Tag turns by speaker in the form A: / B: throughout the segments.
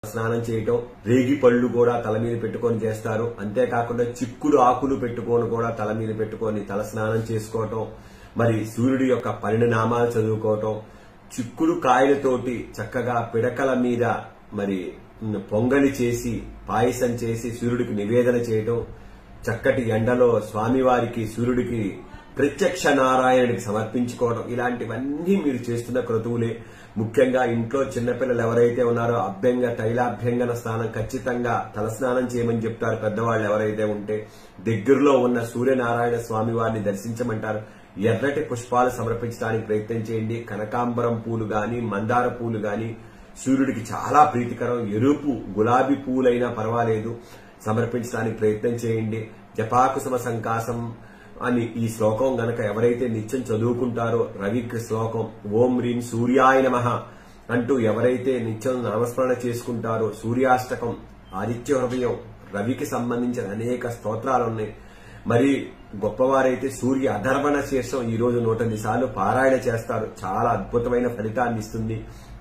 A: స్నానం చేయటం రేగి పళ్ళు కూడా తల మీద పెట్టుకొని చేస్తారు అంతేకాకుండా చిక్కుడు ఆకులు పెట్టుకొని కూడా తల మీద పెట్టుకొని తల స్నానం చేసుకోవటం మరి సూర్యుడి యొక్క పన్నెండు నామాలు చదువుకోవటం చిక్కుడు కాయలతోటి చక్కగా పిడకల మీద మరి పొంగలి చేసి పాయసం చేసి సూర్యుడికి నివేదన చేయటం చక్కటి ఎండలో స్వామివారికి సూర్యుడికి ప్రత్యక్ష నారాయణుడికి సమర్పించుకోవడం ఇలాంటివన్నీ మీరు చేస్తున్న క్రతువులే ముఖ్యంగా ఇంట్లో చిన్నపిల్లలు ఎవరైతే ఉన్నారో అభ్యంగ తైలాభ్యంగన స్నానం ఖచ్చితంగా తలస్నానం చేయమని చెప్తారు పెద్దవాళ్ళు ఎవరైతే ఉంటే దగ్గరలో ఉన్న సూర్యనారాయణ స్వామి వారిని దర్శించమంటారు ఎర్రటి పుష్పాలు సమర్పించడానికి ప్రయత్నం చేయండి కనకాంబరం పూలు గాని మందార పూలు గాని సూర్యుడికి చాలా ప్రీతికరం ఎరుపు గులాబీ పూలైనా పర్వాలేదు సమర్పించడానికి ప్రయత్నం చేయండి జపాకుసుమ సంకాసం అని ఈ శ్లోకం గనక ఎవరైతే నిత్యం చదువుకుంటారో రవికి శ్లోకం ఓం హ్రీం సూర్యాయ నమః అంటూ ఎవరైతే నిత్యం నామస్మరణ చేసుకుంటారో సూర్యాష్టకం ఆదిత్య హృదయం రవికి సంబంధించిన అనేక స్తోత్రాలు ఉన్నాయి మరి గొప్పవారైతే సూర్య అధర్వణ శీర్షం ఈ రోజు నూట సార్లు పారాయణ చేస్తారు చాలా అద్భుతమైన ఫలితాన్ని ఇస్తుంది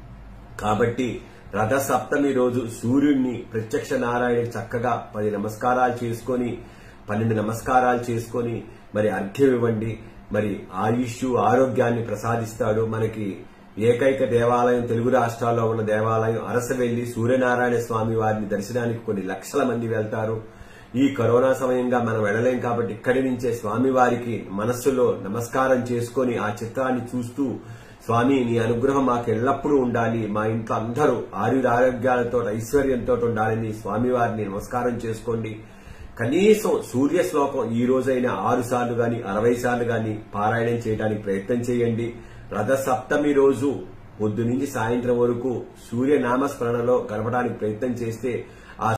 A: కాబట్టి రథ సప్తమి రోజు సూర్యుడిని ప్రత్యక్ష నారాయణకి చక్కగా పది నమస్కారాలు చేసుకొని పన్నెండు నమస్కారాలు చేసుకొని మరి అర్ఘ్యం ఇవ్వండి మరి ఆయుష్ ఆరోగ్యాన్ని ప్రసాదిస్తాడు మనకి ఏకైక దేవాలయం తెలుగు రాష్ట్రాల్లో ఉన్న దేవాలయం అరసవెల్లి సూర్యనారాయణ స్వామి వారిని దర్శనానికి కొన్ని లక్షల మంది వెళ్తారు ఈ కరోనా సమయంగా మనం వెళ్ళలేం కాబట్టి ఇక్కడి నుంచే స్వామి వారికి మనస్సులో నమస్కారం చేసుకొని ఆ చిత్రాన్ని చూస్తూ స్వామి నీ అనుగ్రహం మాకు ఎల్లప్పుడూ ఉండాలి మా ఇంట్లో అందరూ ఆయురారోగ్యాలతో ఐశ్వర్యంతో ఉండాలని స్వామి వారిని నమస్కారం చేసుకోండి కనీసం సూర్య శ్లోకం ఈ రోజైనా ఆరు సార్లు గాని అరవై సార్లు గాని పారాయణం చేయడానికి ప్రయత్నం చేయండి రథ సప్తమి రోజు పొద్దు నుంచి సాయంత్రం వరకు సూర్య నామస్మరణలో గడపడానికి ప్రయత్నం చేస్తే